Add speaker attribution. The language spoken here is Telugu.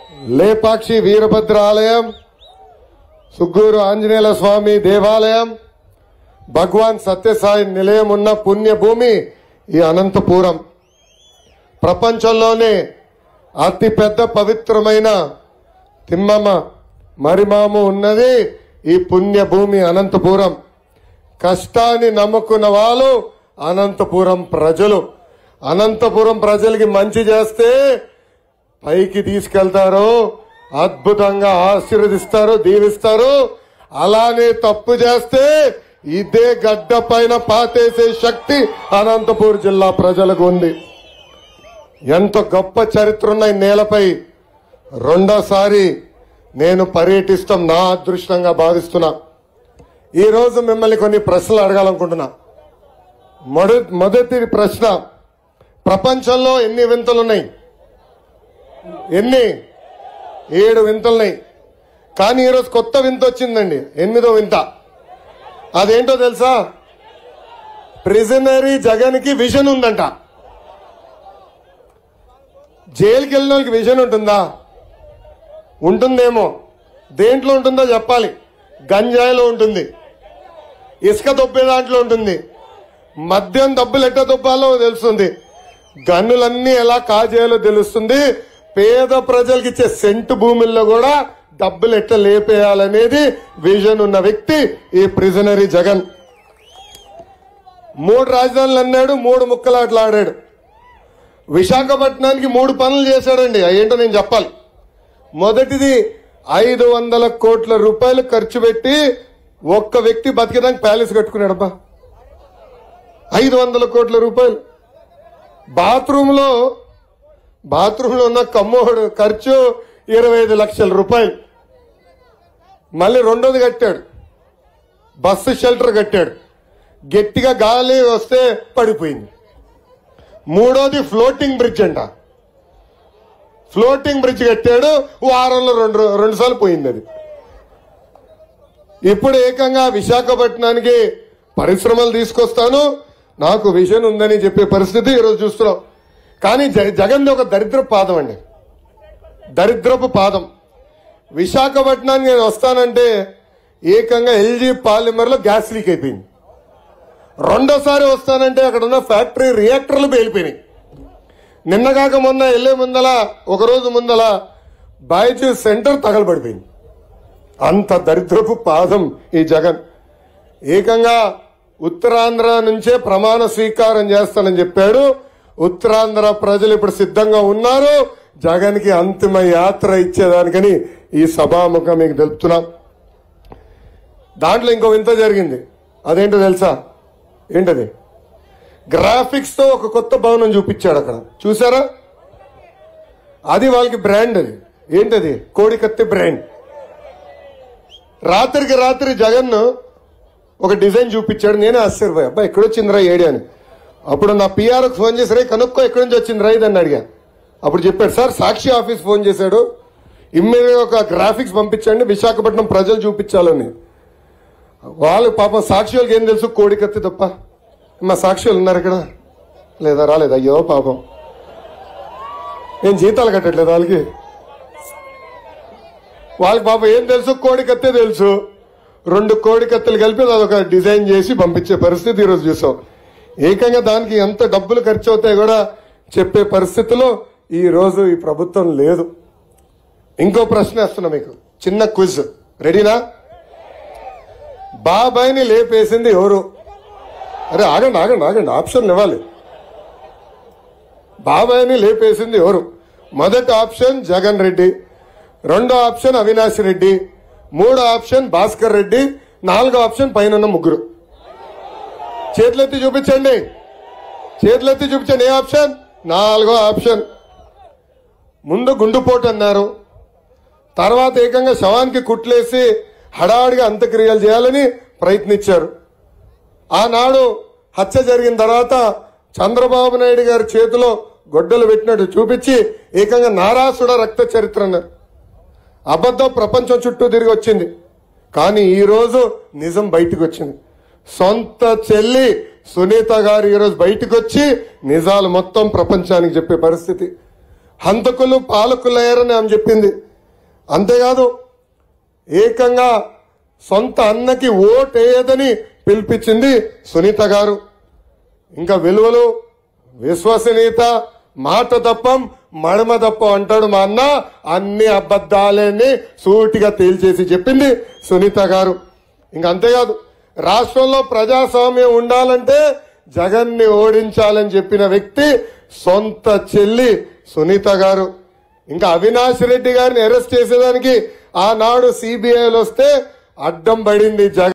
Speaker 1: లేపాక్షి వీరభద్ర ఆలయం సుగ్గూరు ఆంజనేయుల స్వామి దేవాలయం భగవాన్ సత్యసాయి నిలయం ఉన్న పుణ్యభూమి ఈ అనంతపురం ప్రపంచంలోనే అతిపెద్ద పవిత్రమైన తిమ్మమ్మ మరిమాము ఉన్నది ఈ పుణ్యభూమి అనంతపురం కష్టాన్ని నమ్ముకున్న వాళ్ళు అనంతపురం ప్రజలు అనంతపురం ప్రజలకి మంచి చేస్తే పైకి తీసుకెళ్తారు అద్భుతంగా ఆశీర్వదిస్తారు దీవిస్తారు అలానే తప్పు చేస్తే ఇదే గడ్డ పైన పాతేసే శక్తి అనంతపూర్ జిల్లా ప్రజలకు ఉంది ఎంత గొప్ప చరిత్ర ఉన్న ఈ నేలపై రెండోసారి నేను పర్యటిస్తాం నా అదృష్టంగా భావిస్తున్నా ఈ రోజు మిమ్మల్ని కొన్ని ప్రశ్నలు అడగాలనుకుంటున్నా మొదటి మొదటి ప్రశ్న ప్రపంచంలో ఎన్ని వింతలు ఉన్నాయి ఎన్ని ఏడు వింతలున్నాయి కానీ ఈరోజు కొత్త వింత వచ్చిందండి ఎనిమిదో వింత అదేంటో తెలుసా ప్రిజనరీ జగన్ కి విజన్ ఉందంట జైలుకి వెళ్ళిన వాళ్ళకి విజన్ ఉంటుందా ఉంటుందేమో దేంట్లో ఉంటుందో చెప్పాలి గంజాయిలో ఉంటుంది ఇసుక దొబ్బే దాంట్లో ఉంటుంది మద్యం డబ్బులు ఎట్ట దొబ్బాలో తెలుస్తుంది గన్నులన్నీ ఎలా కాజేయాలో తెలుస్తుంది పేద ప్రజలకు ఇచ్చే సెంటు భూముల్లో కూడా డబ్బులు ఎట్ట లేపేయాలనేది విజన్ ఉన్న వ్యక్తి ఈ ప్రిజనరీ జగన్ మూడు రాజధానులు అన్నాడు మూడు ముక్కలాట్లు ఆడాడు విశాఖపట్నానికి మూడు పనులు చేశాడండి ఏంటో నేను చెప్పాలి మొదటిది ఐదు వందల కోట్ల రూపాయలు ఖర్చు పెట్టి ఒక్క వ్యక్తి బతికేదానికి ప్యాలెస్ కట్టుకున్నాడబ్బా ఐదు వందల కోట్ల రూపాయలు బాత్రూమ్ లో బాత్రూమ్ లో ఉన్న కమ్మోడు ఖర్చు ఇరవై ఐదు లక్షల రూపాయలు మళ్ళీ రెండోది కట్టాడు బస్సు షెల్టర్ కట్టాడు గట్టిగా గాలి వస్తే పడిపోయింది మూడోది ఫ్లోటింగ్ బ్రిడ్జ్ అంట ఫ్లోటింగ్ బ్రిడ్జ్ కట్టాడు వారంలో రెండు రెండు సార్లు పోయింది అది ఇప్పుడు ఏకంగా విశాఖపట్నానికి పరిశ్రమలు తీసుకొస్తాను నాకు విజన్ ఉందని చెప్పే పరిస్థితి ఈరోజు చూస్తున్నాం కానీ జ- జగన్ ఒక దరిద్ర పాదం అండి దరిద్రపు పాదం విశాఖపట్నానికి నేను వస్తానంటే ఏకంగా ఎల్జీ పాలిమర్లో గ్యాస్ లీక్ అయిపోయింది రెండోసారి వస్తానంటే అక్కడ ఉన్న ఫ్యాక్టరీ రియాక్టర్లు పేలిపోయినాయి నిన్నగాక మొన్న వెళ్లే ముందల ఒక రోజు ముందల బైజూస్ సెంటర్ తగలబడిపోయింది అంత దరిద్రపు పాదం ఈ జగన్ ఏకంగా ఉత్తరాంధ్ర నుంచే ప్రమాణ స్వీకారం చేస్తానని చెప్పాడు ఉత్తరాంధ్ర ప్రజలు ఇప్పుడు సిద్ధంగా ఉన్నారు జగన్ కి అంతిమ యాత్ర ఇచ్చేదానికని ఈ సభాముఖం మీకు తెలుపుతున్నాం దాంట్లో ఇంకో వింత జరిగింది అదేంటో తెలుసా ఏంటది గ్రాఫిక్స్ తో ఒక కొత్త భవనం చూపించాడు అక్కడ చూసారా అది వాళ్ళకి బ్రాండ్ అది ఏంటది కోడికత్తి బ్రాండ్ రాత్రికి రాత్రి జగన్ ఒక డిజైన్ చూపించాడు నేనే ఆశ్చర్యపోయా అబ్బా ఎక్కడొచ్చిందిరా ఏడి అని అప్పుడు నా పిఆర్కి ఫోన్ చేసి రే కనుక్కో ఎక్కడి నుంచి వచ్చిందిరా ఇది అని అడిగా అప్పుడు చెప్పాడు సార్ సాక్షి ఆఫీస్ ఫోన్ చేశాడు ఇమ్మీడియట్ ఒక గ్రాఫిక్స్ పంపించండి విశాఖపట్నం ప్రజలు చూపించాలని వాళ్ళు పాపం సాక్షి వాళ్ళకి ఏం తెలుసు కోడికత్తి తప్ప మా సాక్షి వాళ్ళు ఉన్నారు ఇక్కడ లేదా రాలేదు అయ్యో పాపం నేను జీతాలు కట్టట్లేదు వాళ్ళకి వాళ్ళకి పాపం ఏం తెలుసు కోడికత్తే తెలుసు రెండు కోడికత్తెలు కలిపి అదొక డిజైన్ చేసి పంపించే పరిస్థితి ఈరోజు చూసాం ఏకంగా దానికి ఎంత డబ్బులు ఖర్చు అవుతాయి కూడా చెప్పే పరిస్థితిలో ఈ రోజు ఈ ప్రభుత్వం లేదు ఇంకో ప్రశ్న వేస్తున్నా మీకు చిన్న క్విజ్ రెడీనా బాబాయిని లేపేసింది ఎవరు అరే ఆగండి ఆగండి ఆగండి ఆప్షన్ ఇవ్వాలి బాబాయిని లేపేసింది ఎవరు మొదటి ఆప్షన్ జగన్ రెడ్డి రెండో ఆప్షన్ అవినాష్ రెడ్డి మూడో ఆప్షన్ భాస్కర్ రెడ్డి నాలుగో ఆప్షన్ పైన ఉన్న ముగ్గురు చేతులెత్తి చూపించండి చేతులెత్తి చూపించండి ఏ ఆప్షన్ నాలుగో ఆప్షన్ ముందు గుండుపోటు అన్నారు తర్వాత ఏకంగా శవానికి కుట్లేసి హడావుడిగా అంత్యక్రియలు చేయాలని ప్రయత్నించారు ఆనాడు హత్య జరిగిన తర్వాత చంద్రబాబు నాయుడు గారి చేతిలో గొడ్డలు పెట్టినట్టు చూపించి ఏకంగా నారాసుడ రక్త చరిత్ర అన్నారు అబద్ధం ప్రపంచం చుట్టూ తిరిగి వచ్చింది కానీ ఈ రోజు నిజం బయటకు వచ్చింది సొంత చెల్లి సునీత గారు ఈరోజు బయటకు వచ్చి నిజాలు మొత్తం ప్రపంచానికి చెప్పే పరిస్థితి హంతకులు పాలకులయ్యారని ఆమె చెప్పింది అంతేకాదు ఏకంగా సొంత అన్నకి ఓటేయదని పిలిపించింది సునీత గారు ఇంకా విలువలు విశ్వసనీయత మాట తప్పం మడమ తప్పం అంటాడు మా అన్న అన్ని అబద్ధాలని సూటిగా తేల్చేసి చెప్పింది సునీత గారు ఇంకా అంతేకాదు రాష్ట్రంలో ప్రజాస్వామ్యం ఉండాలంటే జగన్ ని ఓడించాలని చెప్పిన వ్యక్తి సొంత చెల్లి సునీత గారు ఇంకా అవినాష్ రెడ్డి గారిని అరెస్ట్ చేసేదానికి ఆనాడు సిబిఐలు వస్తే అడ్డం పడింది జగన్